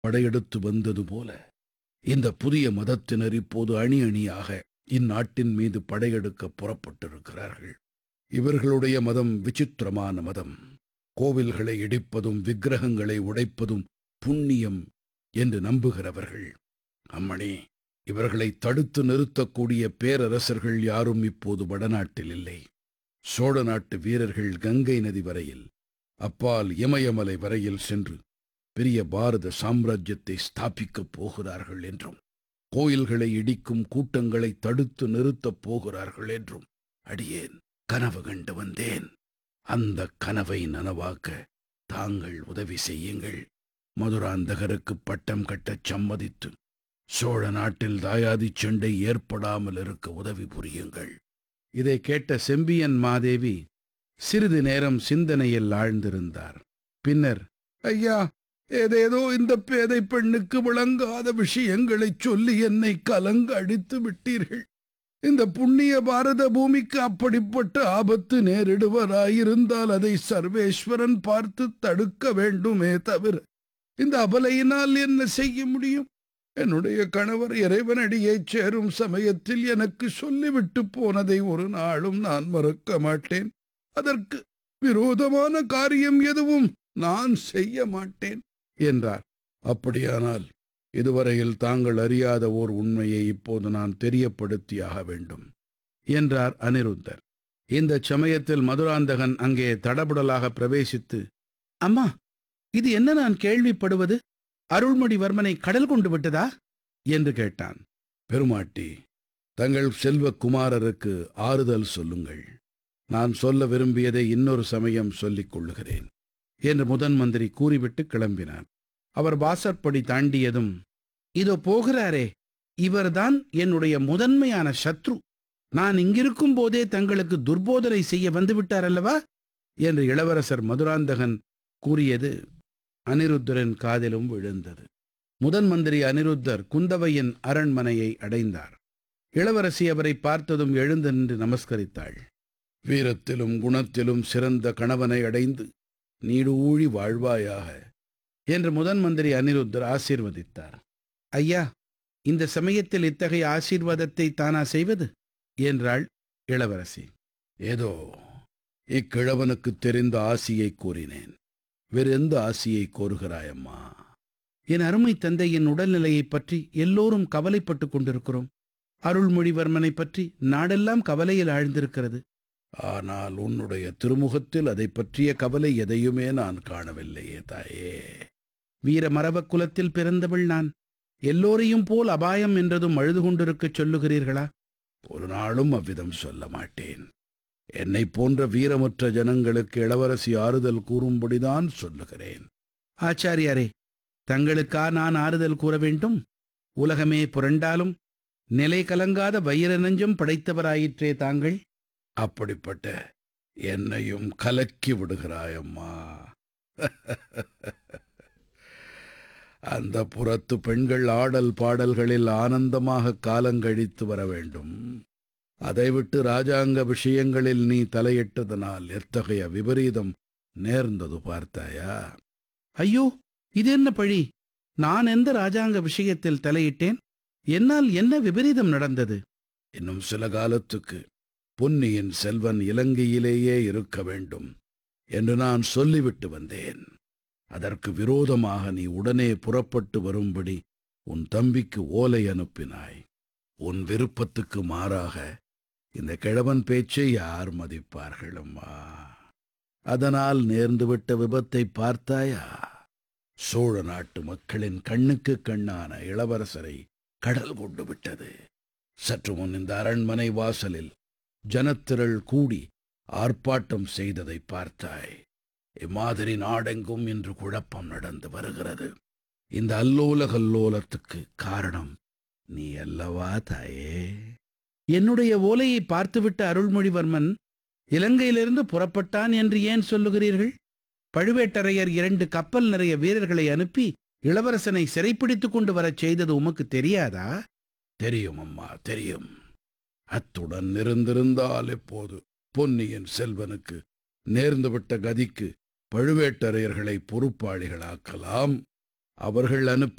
படையெடுத்து வந்தது போல இந்த புதிய மதத்தினர் இப்போது அணி அணியாக இந்நாட்டின் மீது படையெடுக்க புறப்பட்டிருக்கிறார்கள் இவர்களுடைய மதம் விசித்திரமான மதம் கோவில்களை இடிப்பதும் விக்கிரகங்களை உடைப்பதும் புண்ணியம் என்று நம்புகிறவர்கள் அம்மணி இவர்களை தடுத்து நிறுத்தக்கூடிய பேரரசர்கள் யாரும் இப்போது வடநாட்டில் இல்லை சோழ நாட்டு வீரர்கள் கங்கை நதி வரையில் அப்பால் இமயமலை வரையில் சென்று பெரிய பாரத சாம்ராஜ்யத்தை ஸ்தாபிக்கப் போகிறார்கள் என்றும் கோயில்களை இடிக்கும் கூட்டங்களை தடுத்து நிறுத்தப் போகிறார்கள் என்றும் அடியேன் கனவு கண்டு வந்தேன் அந்த கனவை நனவாக்க தாங்கள் உதவி செய்யுங்கள் மதுராந்தகருக்கு பட்டம் கட்டச் சம்மதித்து சோழ நாட்டில் தாயாதி சண்டை ஏற்படாமல் இருக்க உதவி புரியுங்கள் இதை கேட்ட செம்பியன் மாதேவி சிறிது நேரம் சிந்தனையில் ஆழ்ந்திருந்தார் பின்னர் ஐயா ஏதேதோ இந்த பேதை பெண்ணுக்கு விளங்காத விஷயங்களைச் சொல்லி என்னை கலங்க அடித்து விட்டீர்கள் இந்த புண்ணிய பாரத பூமிக்கு அப்படிப்பட்ட ஆபத்து நேரிடுவராயிருந்தால் அதை சர்வேஸ்வரன் பார்த்து தடுக்க வேண்டுமே தவிர இந்த அபலையினால் என்ன செய்ய முடியும் என்னுடைய கணவர் இறைவனடியைச் சேரும் சமயத்தில் எனக்கு சொல்லிவிட்டு போனதை ஒரு நாளும் நான் மறக்க மாட்டேன் அதற்கு விரோதமான காரியம் எதுவும் நான் செய்ய மாட்டேன் என்றார் அப்படியானால் இதுவரையில் தாங்கள் அறியாத ஓர் உண்மையை இப்போது நான் தெரியப்படுத்தியாக வேண்டும் என்றார் அனிருத்தர் இந்த சமயத்தில் மதுராந்தகன் அங்கே தடபுடலாக பிரவேசித்து அம்மா இது என்ன நான் கேள்விப்படுவது அருள்மொழிவர்மனை கடல் கொண்டு விட்டதா என்று கேட்டான் பெருமாட்டி தங்கள் செல்வ குமாரருக்கு ஆறுதல் சொல்லுங்கள் நான் சொல்ல விரும்பியதை இன்னொரு சமயம் சொல்லிக் கொள்ளுகிறேன் என்று முதன் மந்திரி கூறிவிட்டு கிளம்பினார் அவர் வாசற்படி தாண்டியதும் இதோ போகிறாரே இவர்தான் என்னுடைய முதன்மையான சத்ரு நான் இங்கிருக்கும் போதே தங்களுக்கு துர்போதனை செய்ய வந்துவிட்டார் அல்லவா என்று இளவரசர் மதுராந்தகன் கூறியது அனிருத்தரின் காதிலும் விழுந்தது முதன் மந்திரி அனிருத்தர் குந்தவையின் அரண்மனையை அடைந்தார் இளவரசி அவரை பார்த்ததும் எழுந்து நின்று நமஸ்கரித்தாள் வீரத்திலும் குணத்திலும் சிறந்த கணவனை அடைந்து நீடூழி வாழ்வாயாக என்று முதன் மந்திரி அனிருத்தர் ஆசீர்வதித்தார் ஐயா இந்த சமயத்தில் இத்தகைய ஆசீர்வாதத்தை தானா செய்வது என்றாள் இளவரசி ஏதோ இக்கிழவனுக்கு தெரிந்த ஆசியை கூறினேன் வேறு எந்த ஆசியை கோருகிறாயம்மா என் அருமை தந்தையின் உடல்நிலையைப் பற்றி எல்லோரும் கவலைப்பட்டுக் கொண்டிருக்கிறோம் அருள்மொழிவர்மனை பற்றி நாடெல்லாம் கவலையில் ஆழ்ந்திருக்கிறது ஆனால் உன்னுடைய திருமுகத்தில் அதை பற்றிய கவலை எதையுமே நான் காணவில்லையே தாயே வீர மரபக் குலத்தில் பிறந்தவள் நான் எல்லோரையும் போல் அபாயம் என்றதும் அழுது கொண்டிருக்கச் சொல்லுகிறீர்களா ஒரு நாளும் அவ்விதம் சொல்ல மாட்டேன் என்னை போன்ற வீரமற்ற ஜனங்களுக்கு இளவரசி ஆறுதல் கூறும்படிதான் சொல்லுகிறேன் ஆச்சாரியாரே தங்களுக்கா நான் ஆறுதல் கூற வேண்டும் உலகமே புரண்டாலும் நிலை கலங்காத வைர நெஞ்சம் படைத்தவராயிற்றே தாங்கள் அப்படிப்பட்ட என்னையும் கலக்கி விடுகிறாயம்மா அந்த புறத்து பெண்கள் ஆடல் பாடல்களில் ஆனந்தமாக காலங்கழித்து வர வேண்டும் அதை விட்டு ராஜாங்க விஷயங்களில் நீ தலையிட்டதனால் எத்தகைய விபரீதம் நேர்ந்தது பார்த்தாயா ஐயோ இது என்ன பழி நான் எந்த ராஜாங்க விஷயத்தில் தலையிட்டேன் என்னால் என்ன விபரீதம் நடந்தது இன்னும் சில காலத்துக்கு பொன்னியின் செல்வன் இலங்கையிலேயே இருக்க வேண்டும் என்று நான் சொல்லிவிட்டு வந்தேன் அதற்கு விரோதமாக நீ உடனே புறப்பட்டு வரும்படி உன் தம்பிக்கு ஓலை அனுப்பினாய் உன் விருப்பத்துக்கு மாறாக இந்த கிழவன் பேச்சை யார் மதிப்பார்கள் அம்மா அதனால் நேர்ந்துவிட்ட விபத்தை பார்த்தாயா சோழ நாட்டு மக்களின் கண்ணுக்கு கண்ணான இளவரசரை கடல் கொண்டு விட்டது சற்று முன் இந்த அரண்மனை வாசலில் ஜனத்திரள் கூடி ஆர்ப்பாட்டம் செய்ததை பார்த்தாய் இம்மாதிரி நாடெங்கும் இன்று குழப்பம் நடந்து வருகிறது இந்த அல்லோல கல்லோலத்துக்கு காரணம் நீ அல்லவா தாயே என்னுடைய ஓலையை பார்த்துவிட்ட அருள்மொழிவர்மன் இலங்கையிலிருந்து புறப்பட்டான் என்று ஏன் சொல்லுகிறீர்கள் பழுவேட்டரையர் இரண்டு கப்பல் நிறைய வீரர்களை அனுப்பி இளவரசனை சிறைப்பிடித்துக் கொண்டு வரச் செய்தது உமக்கு தெரியாதா தெரியும் அம்மா தெரியும் அத்துடன் இருந்திருந்தால் இப்போது பொன்னியின் செல்வனுக்கு நேர்ந்துவிட்ட கதிக்கு பழுவேட்டரையர்களை பொறுப்பாளிகளாக்கலாம் அவர்கள் அனுப்பிய